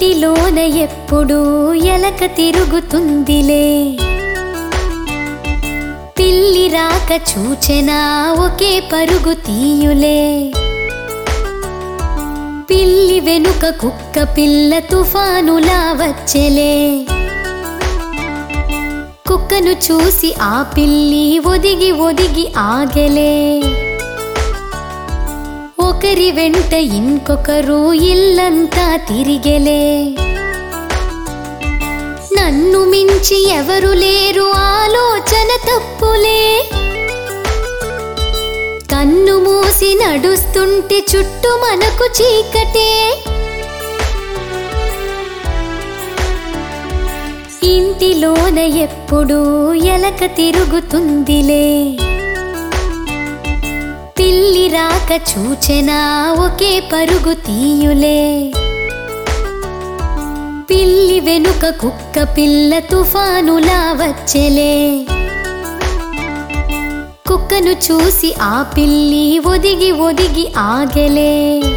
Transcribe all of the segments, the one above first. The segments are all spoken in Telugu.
ఇంటిలోన ఎప్పుడు ఎలక తిరుగుతుందిలే పిల్లి రాక చూచెనా ఒకే పరుగు తీయులే పిల్లి వెనుక కుక్క పిల్ల తుఫానులా వచ్చెలే కుక్కను చూసి ఆ పిల్లి ఒదిగి ఒదిగి ఆగెలే ఒకరి వెంట ఇంకొకరు ఇల్లంతా తిరిగెలే నన్ను మించి ఎవరు లేరు ఆలోచన తప్పులే కన్ను మూసి నడుస్తుంటే చుట్టూ మనకు చీకటే ఇంటిలోన ఎప్పుడు ఎలక తిరుగుతుందిలే పిల్లి రాక చూచెనా ఒకే పరుగు తీయులే పిల్లి వెనుక కుక్క పిల్ల తుఫానులా వచ్చెలే కుక్కను చూసి ఆ పిల్లి ఒదిగి ఒదిగి ఆగెలే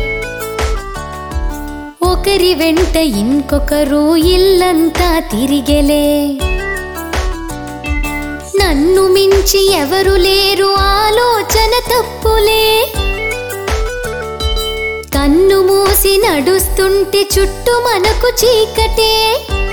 ఒకరి వెంట ఇంకొకరు ఇల్లంతా తిరిగెలే నన్ను మించి ఎవరు లేరు ఆలోచన తప్పులే కన్ను మూసి నడుస్తుంటే చుట్టూ మనకు చీకటే